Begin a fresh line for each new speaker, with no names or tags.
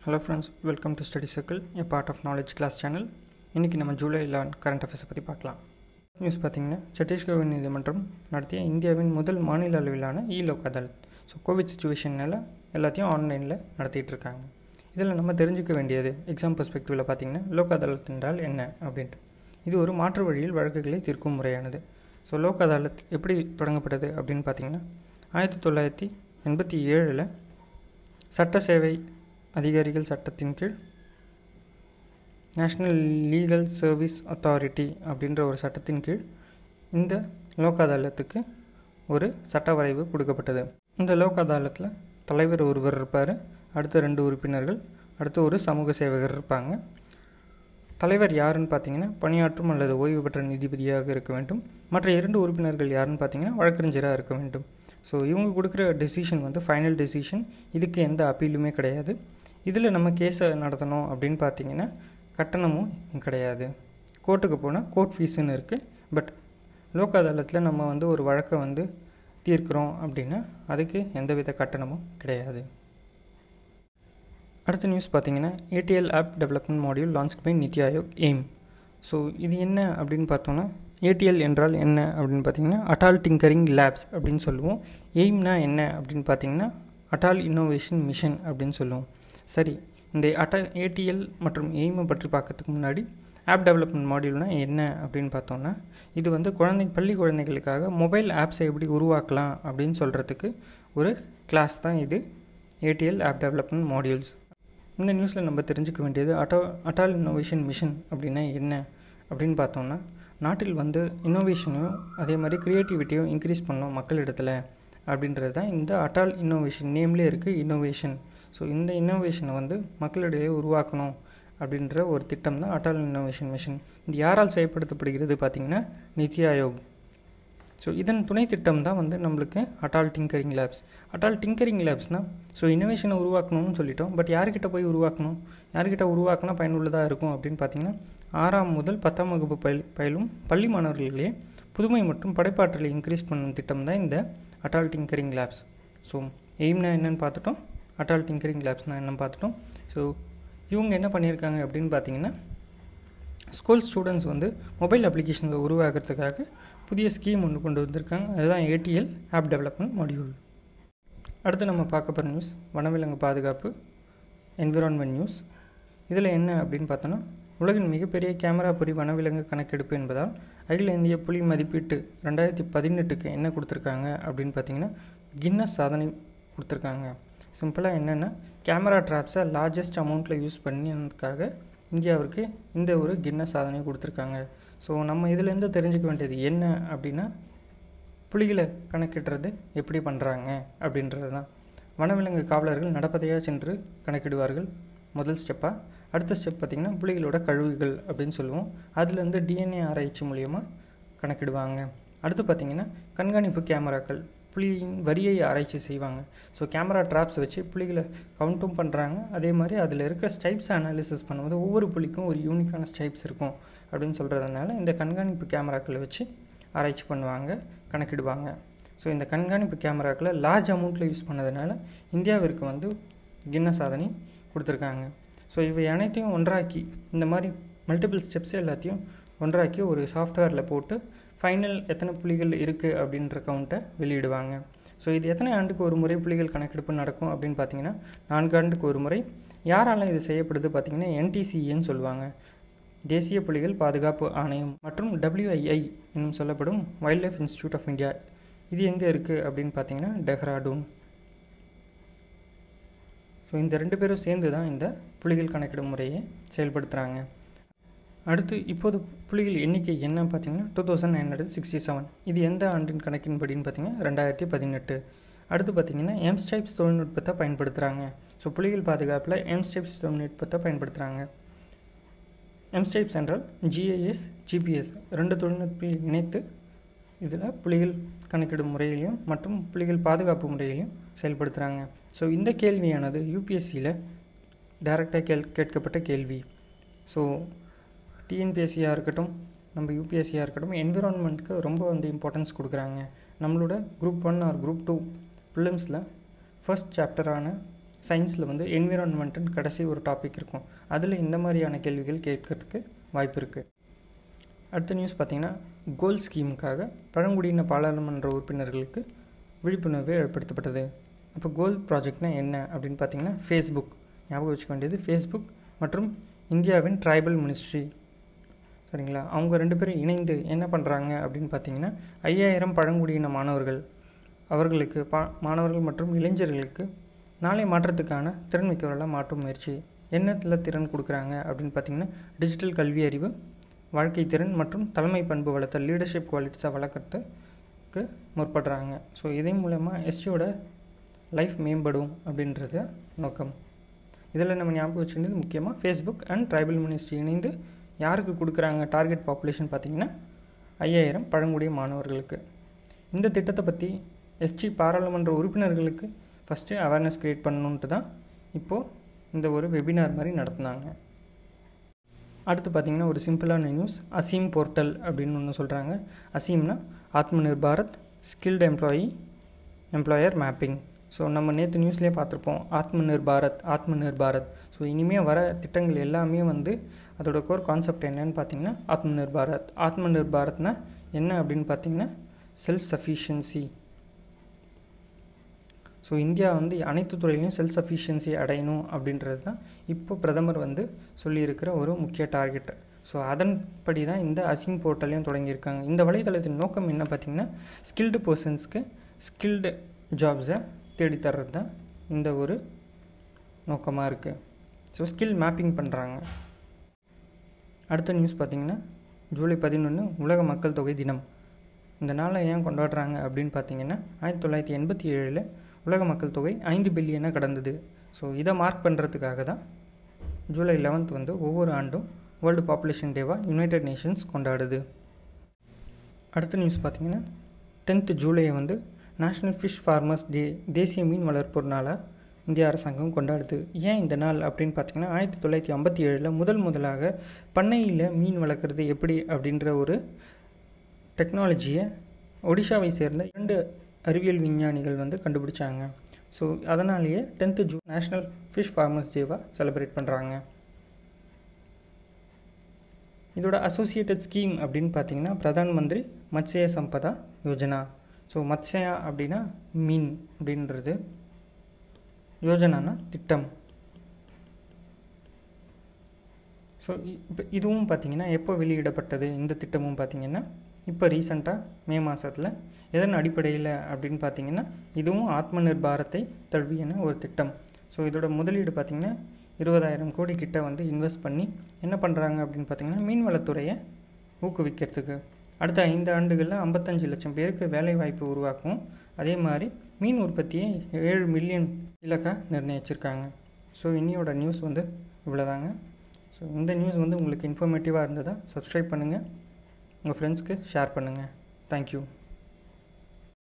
hello friends welcome to study circle a part of knowledge class channel இன்றைக்கி நம்ம July eleven current அஃபேர்ஸை பற்றி பார்க்கலாம் news பார்த்தீங்கன்னா சத்தீஸ்கர் நீதிமன்றம் நடத்திய இந்தியாவின் முதல் மாநில அளவிலான e Lok Adalat so Covid சுச்சுவேஷனால் எல்லாத்தையும் ஆன்லைனில் நடத்திட்டு இருக்காங்க இதில் நம்ம தெரிஞ்சுக்க வேண்டியது எக்ஸாம் பெர்ஸ்பெக்டிவில் பார்த்தீங்கன்னா லோக் அதாலத் என்றால் என்ன அப்படின்ட்டு இது ஒரு மாற்று வழியில் வழக்குகளை தீர்க்கும் முறையானது ஸோ லோக் அதாலத் எப்படி தொடங்கப்பட்டது அப்படின்னு பார்த்தீங்கன்னா ஆயிரத்தி தொள்ளாயிரத்தி எண்பத்தி ஏழில் சட்ட சேவை அதிகாரிகள் சட்டத்தின் கீழ் நேஷ்னல் லீகல் சர்வீஸ் அத்தாரிட்டி அப்படின்ற ஒரு சட்டத்தின் கீழ் இந்த லோக் அதாலத்துக்கு ஒரு சட்ட வரைவு கொடுக்கப்பட்டது இந்த லோக் அதாலத்தில் தலைவர் ஒருவர் இருப்பார் அடுத்த ரெண்டு உறுப்பினர்கள் அடுத்து ஒரு சமூக சேவகர் இருப்பாங்க தலைவர் யாருன்னு பார்த்தீங்கன்னா பணியாற்றும் அல்லது ஓய்வு பெற்ற நீதிபதியாக இருக்க வேண்டும் மற்ற இரண்டு உறுப்பினர்கள் யாருன்னு பார்த்தீங்கன்னா வழக்கறிஞராக இருக்க வேண்டும் ஸோ இவங்க கொடுக்குற டெசிஷன் வந்து ஃபைனல் டெசிஷன் இதுக்கு எந்த அப்பீலுமே கிடையாது இதில் நம்ம கேஸை நடத்தணும் அப்படின்னு பார்த்தீங்கன்னா கட்டணமும் கிடையாது கோர்ட்டுக்கு போனால் கோர்ட் ஃபீஸுன்னு இருக்குது பட் லோக் அதாலத்தில் நம்ம வந்து ஒரு வழக்கை வந்து தீர்க்கிறோம் அப்படின்னா அதுக்கு எந்தவித கட்டணமும் கிடையாது அடுத்த நியூஸ் பார்த்தீங்கன்னா ATL app development module launch by NITI Aayog AIM so இது என்ன அப்படின்னு பார்த்தோன்னா ஏடிஎல் என்றால் என்ன அப்படின்னு பார்த்தீங்கன்னா அட்டால் டிங்கரிங் லேப்ஸ் அப்படின்னு சொல்லுவோம் எய்ம்னா என்ன அப்படின்னு பார்த்தீங்கன்னா அட்டால் இன்னோவேஷன் மிஷன் அப்படின்னு சொல்லுவோம் சரி இந்த அட்டால் ஏடிஎல் மற்றும் எய்மை பற்றி பார்க்கறதுக்கு முன்னாடி ஆப் டெவலப்மெண்ட் மாடியூல்னால் என்ன அப்படின்னு பார்த்தோன்னா இது வந்து குழந்தை பள்ளி குழந்தைகளுக்காக மொபைல் ஆப்ஸை எப்படி உருவாக்கலாம் அப்படின்னு சொல்கிறதுக்கு ஒரு கிளாஸ் தான் இது ஏடிஎல் ஆப் டெவலப்மெண்ட் மாடியூல்ஸ் இந்த நியூஸில் நம்ம தெரிஞ்சுக்க வேண்டியது அட்டா அட்டால் இன்னோவேஷன் மிஷன் அப்படின்னா என்ன அப்படின்னு பார்த்தோம்னா நாட்டில் வந்து இன்னோவேஷனையும் அதே மாதிரி க்ரியேட்டிவிட்டியும் இன்க்ரீஸ் பண்ணோம் மக்களிடத்தில் அப்படின்றது தான் இந்த அட்டால் இன்னோவேஷன் நேம்லேயே இருக்குது இன்னோவேஷன் ஸோ இந்த இன்னோவேஷனை வந்து மக்களிடையே உருவாக்கணும் அப்படின்ற ஒரு திட்டம் தான் அட்டால் இன்னோவேஷன் மிஷன் இது யாரால் செயல்படுத்தப்படுகிறது பார்த்திங்கன்னா நித்தி ஆயோக் ஸோ இதன் துணை திட்டம் தான் வந்து நம்மளுக்கு Atal tinkering labs Atal tinkering லேப்ஸ்னால் ஸோ இன்னோவேஷனை உருவாக்கணும்னு சொல்லிட்டோம் பட் யார்கிட்ட போய் உருவாக்கணும் யார்கிட்ட உருவாக்கினா பயனுள்ளதாக இருக்கும் அப்படின்னு பார்த்தீங்கன்னா ஆறாம் முதல் பத்தாம் வகுப்பு பயில் பயிலும் பள்ளி மாணவர்களிடையே புதுமை மற்றும் படைப்பாற்றலை இன்க்ரீஸ் பண்ணும் திட்டம் தான் இந்த அட்டால் டிங்கரிங் லேப்ஸ் ஸோ எய்ம்னா என்னென்னு பார்த்துட்டோம் அட்டால் டிங்கரிங் லேப்ஸ்னால் என்னென்னு பார்த்துட்டோம் ஸோ இவங்க என்ன பண்ணியிருக்காங்க அப்படின்னு பார்த்தீங்கன்னா ஸ்கூல் ஸ்டூடெண்ட்ஸ் வந்து மொபைல் அப்ளிகேஷன்ஸை உருவாக்குறதுக்காக புதிய ஸ்கீம் ஒன்று கொண்டு வந்திருக்காங்க அதுதான் ஏடிஎல் ஆப் டெவலப்மெண்ட் மாடியூல் அடுத்து நம்ம பார்க்க போகிற நியூஸ் வனவிலங்கு பாதுகாப்பு என்விரான்மெண்ட் நியூஸ் இதில் என்ன அப்படின்னு பார்த்தோன்னா உலகின் மிகப்பெரிய கேமரா பொறி வனவிலங்கு கணக்கெடுப்பு என்பதால் அகில இந்திய புலி மதிப்பீட்டு ரெண்டாயிரத்தி பதினெட்டுக்கு என்ன கொடுத்துருக்காங்க அப்படின்னு பார்த்தீங்கன்னா கின்னஸ் சாதனை கொடுத்துருக்காங்க சிம்பிளாக என்னென்னா கேமரா ட்ராப்ஸை லார்ஜஸ்ட் அமௌண்ட்டில் யூஸ் பண்ணினதுக்காக இந்தியாவிற்கு இந்த ஒரு கின்னஸ் சாதனை கொடுத்துருக்காங்க ஸோ நம்ம இதுலேருந்து தெரிஞ்சுக்க வேண்டியது என்ன அப்படின்னா புலிகளை கணக்கிடுறது எப்படி பண்ணுறாங்க அப்படின்றது தான் வனவிலங்கு காவலர்கள் நடப்பதையாக சென்று கணக்கிடுவார்கள் முதல் ஸ்டெப்பாக அடுத்த ஸ்டெப் பார்த்திங்கன்னா புலிகளோட கழுவுகள் அப்படின்னு சொல்லுவோம் அதுலேருந்து டிஎன்ஏ ஆராய்ச்சி மூலியமாக கணக்கிடுவாங்க அடுத்து பார்த்திங்கன்னா கண்காணிப்பு கேமராக்கள் புலியின் வரியை ஆராய்ச்சி செய்வாங்க ஸோ கேமரா ட்ராப்ஸ் வச்சு புலிகளை கவுண்ட்டும் பண்ணுறாங்க அதே மாதிரி அதில் இருக்க ஸ்டைப்ஸ் அனாலிசிஸ் பண்ணும்போது ஒவ்வொரு புலிக்கும் ஒரு யூனிக்கான ஸ்டைப்ஸ் இருக்கும் அப்படின்னு சொல்கிறதுனால இந்த கண்காணிப்பு கேமராக்களை வச்சு ஆராய்ச்சி பண்ணுவாங்க கணக்கிடுவாங்க ஸோ இந்த கண்காணிப்பு கேமராக்களை லார்ஜ் அமௌண்ட்டில் யூஸ் பண்ணதுனால இந்தியாவிற்கு வந்து கின்ன சாதனை கொடுத்துருக்காங்க ஸோ இவை அனைத்தையும் ஒன்றாக்கி இந்த மாதிரி மல்டிபிள் ஸ்டெப்ஸ் எல்லாத்தையும் ஒன்றாக்கி ஒரு சாஃப்ட்வேரில் போட்டு ஃபைனல் எத்தனை புலிகள் இருக்குது அப்படின்ற கவுண்ட்டை வெளியிடுவாங்க ஸோ இது எத்தனை ஆண்டுக்கு ஒரு முறை புலிகள் கணக்கெடுப்பு நடக்கும் அப்படின்னு பார்த்தீங்கன்னா நான்கு ஆண்டுக்கு ஒரு முறை யாரால் இது செய்யப்படுது பார்த்திங்கன்னா என்டிசிஏன்னு சொல்லுவாங்க தேசிய புலிகள் பாதுகாப்பு ஆணையம் மற்றும் டபிள்யூஐஐ என்னும் சொல்லப்படும் wild life institute of India இது எங்கே இருக்குது அப்படின்னு பார்த்தீங்கன்னா டெஹ்ராடூன் ஸோ இந்த ரெண்டு பேரும் சேர்ந்து தான் இந்த புலிகள் கணக்கிடும் முறையை செயல்படுத்துகிறாங்க அடுத்து இப்போது புலிகள் எண்ணிக்கை என்ன பார்த்தீங்கன்னா two thousand nine hundred sixty seven இது எந்த ஆண்டின் கணக்கின்படின்னு பார்த்தீங்கன்னா ரெண்டாயிரத்தி பதினெட்டு அடுத்து பார்த்தீங்கன்னா எம்ஸ்டைப்ஸ் தொழில்நுட்பத்தை பயன்படுத்துகிறாங்க ஸோ புலிகள் பாதுகாப்பில் எம்ஸ்டைப்ஸ் தொழில்நுட்பத்தை பயன்படுத்துகிறாங்க எம்ஸ்டைப்ஸ் என்றால் ஜிஐஎஸ் ஜிபிஎஸ் ரெண்டு தொழில்நுட்பம் இணைத்து இதில் புலிகள் கணக்கிடும் முறையிலையும் மற்றும் புலிகள் பாதுகாப்பு முறையிலையும் செயல்படுத்துகிறாங்க ஸோ இந்த கேள்வியானது யூபிஎஸ்சியில் டைரெக்டாக கேள் கேட்கப்பட்ட கேள்வி ஸோ டிஎன்பிஎஸ்சியாக இருக்கட்டும் நம்ம யூபிஎஸ்சியாக இருக்கட்டும் என்விரான்மெண்ட்க்கு ரொம்ப வந்து இம்பார்ட்டன்ஸ் கொடுக்குறாங்க நம்மளோட group one or group two ஃபிலிம்ஸில் ஃபர்ஸ்ட் சாப்டரான சயின்ஸில் வந்து என்விரான்மெண்ட்டுன்னு கடைசி ஒரு டாபிக் இருக்கும் அதில் இந்த மாதிரியான கேள்விகள் கேட்கறதுக்கு வாய்ப்பு இருக்குது அடுத்த நியூஸ் பார்த்திங்கன்னா கோல் ஸ்கீமுக்காக பழங்குடியின பாராளுமன்ற உறுப்பினர்களுக்கு விழிப்புணர்வு ஏற்படுத்தப்பட்டது அப்போ கோல் ப்ராஜெக்ட்னா என்ன அப்படின்னு பார்த்தீங்கன்னா ஃபேஸ்புக் ஞாபகம் வச்சுக்க வேண்டியது ஃபேஸ்புக் மற்றும் இந்தியாவின் ட்ரைபல் மினிஸ்ட்ரி சரிங்களா அவங்க ரெண்டு பேரும் இணைந்து என்ன பண்ணுறாங்க அப்படின்னு பார்த்தீங்கன்னா ஐயாயிரம் பழங்குடியின மாணவர்கள் அவர்களுக்கு பா மாணவர்கள் மற்றும் இளைஞர்களுக்கு நாளை மாற்றத்துக்கான திறன் மிக்கவர்களாக மாற்றும் முயற்சி என்னத்தில் திறன் கொடுக்குறாங்க அப்படின்னு பார்த்தீங்கன்னா டிஜிட்டல் கல்வி அறிவு வாழ்க்கை திறன் மற்றும் தலைமை பண்பு வளர்த்தல் லீடர்ஷிப் குவாலிட்டிஸை வளர்க்குறதுக்கு முற்படுறாங்க ஸோ இதன் மூலமாக எஸ்சியோட லைஃப் மேம்படும் அப்படின்றது நோக்கம் இதில் நம்ம ஞாபகம் வச்சுருந்தது முக்கியமாக ஃபேஸ்புக் அண்ட் ட்ரைபல் மினிஸ்ட்ரி இணைந்து யாருக்கு கொடுக்குறாங்க டார்கெட் பாப்புலேஷன் பார்த்திங்கன்னா ஐயாயிரம் பழங்குடிய மாணவர்களுக்கு இந்த திட்டத்தை பற்றி எஸ்டி பாராளுமன்ற உறுப்பினர்களுக்கு ஃபஸ்ட்டு அவேர்னஸ் க்ரியேட் பண்ணணுன்ட்டு தான் இப்போது இந்த ஒரு வெபினார் மாதிரி நடத்துனாங்க அடுத்து பார்த்திங்கன்னா ஒரு சிம்பிளான நியூஸ் அசீம் போர்ட்டல் அப்படின்னு ஒன்று சொல்கிறாங்க அசீம்னா ஆத்ம நிர்பாரத் skilled employee employer mapping so நம்ம நேற்று நியூஸ்லேயே பார்த்துருப்போம் ஆத்ம நிர்பாரத் ஆத்ம நிர்பாரத் ஸோ இனிமேல் வர திட்டங்கள் எல்லாமே வந்து அதோட கோர் கான்செப்ட் என்னன்னு பார்த்தீங்கன்னா ஆத்ம நிர்பாரத் ஆத்ம நிர்பாரத்னா என்ன அப்படின்னு பார்த்தீங்கன்னா செல்ஃப் சஃபிஷியன்சி ஸோ இந்தியா வந்து அனைத்து துறையிலையும் செல்ஃப் சஃபிஷியன்சி அடையணும் அப்படின்றது தான் இப்போ பிரதமர் வந்து சொல்லியிருக்கிற ஒரு முக்கிய டார்கெட் ஸோ அதன்படி தான் இந்த அசிம் போர்ட்டலையும் தொடங்கியிருக்காங்க இந்த வலைதளத்தின் நோக்கம் என்ன பார்த்திங்கன்னா ஸ்கில்டு பர்சன்ஸ்க்கு ஸ்கில்டு ஜாப்ஸை தேடித்தர்றது தான் இந்த ஒரு நோக்கமாக இருக்குது ஸோ ஸ்கில் மேப்பிங் பண்ணுறாங்க அடுத்த நியூஸ் பார்த்திங்கன்னா ஜூலை பதினொன்று உலக மக்கள் தொகை தினம் இந்த நாளை ஏன் கொண்டாடுறாங்க அப்படின்னு பார்த்தீங்கன்னா ஆயிரத்தி தொள்ளாயிரத்தி எண்பத்தி ஏழில் உலக மக்கள் தொகை ஐந்து பில்லியனை கடந்தது ஸோ இதை மார்க் பண்ணுறதுக்காக தான் ஜூலை லெவன்த் வந்து ஒவ்வொரு ஆண்டும் வேர்ல்டு பாப்புலேஷன் டேவாக யுனைடெட் நேஷன்ஸ் கொண்டாடுது அடுத்த நியூஸ் பார்த்திங்கன்னா டென்த்து ஜூலையை வந்து நேஷ்னல் ஃபிஷ் ஃபார்மர்ஸ் டே தேசிய மீன் வளர்ப்போர் நாளாக இந்திய அரசாங்கம் கொண்டாடுது ஏன் இந்த நாள் அப்படின்னு பார்த்தீங்கன்னா ஆயிரத்தி தொள்ளாயிரத்தி ஐம்பத்தி ஏழில் முதல் முதலாக பண்ணையில் மீன் வளர்க்குறது எப்படி அப்படின்ற ஒரு டெக்னாலஜியை ஒடிஷாவை சேர்ந்த இரண்டு அறிவியல் விஞ்ஞானிகள் வந்து கண்டுபிடிச்சாங்க ஸோ அதனாலேயே tenth June national fish farmers டேவாக செலிப்ரேட் பண்ணுறாங்க இதோட அசோசியேட்டட் ஸ்கீம் அப்படின்னு பார்த்தீங்கன்னா பிரதான் மந்திரி மத்ஸ்ய சம்பதா யோஜனா ஸோ மத்ஸ்யா அப்படின்னா மீன் அப்படின்றது யோஜனானா திட்டம் ஸோ இப்போ இதுவும் பார்த்திங்கன்னா எப்போ வெளியிடப்பட்டது இந்த திட்டமும் பார்த்திங்கன்னா இப்போ ரீசண்டாக மே மாதத்தில் எதன் அடிப்படையில் அப்படின்னு பார்த்தீங்கன்னா இதுவும் ஆத்ம நிர்பாரத்தை தழுவியன ஒரு திட்டம் ஸோ இதோட முதலீடு பார்த்திங்கன்னா இருபதாயிரம் கோடி கிட்ட வந்து இன்வெஸ்ட் பண்ணி என்ன பண்ணுறாங்க அப்படின்னு பார்த்தீங்கன்னா மீன்வளத்துறையை ஊக்குவிக்கிறதுக்கு அடுத்த ஐந்து ஆண்டுகளில் ஐம்பத்தஞ்சு லட்சம் பேருக்கு வேலை வாய்ப்பு உருவாக்கும் அதே மாதிரி மீன் உற்பத்தியை ஏழு மில்லியன் இலக்காக நிர்ணயிச்சிருக்காங்க ஸோ இன்னியோட நியூஸ் வந்து இவ்வளோதாங்க ஸோ இந்த நியூஸ் வந்து உங்களுக்கு இன்ஃபர்மேட்டிவாக இருந்ததா சப்ஸ்கிரைப் பண்ணுங்கள் உங்கள் ஃப்ரெண்ட்ஸ்க்கு ஷேர் பண்ணுங்கள் தேங்க்யூ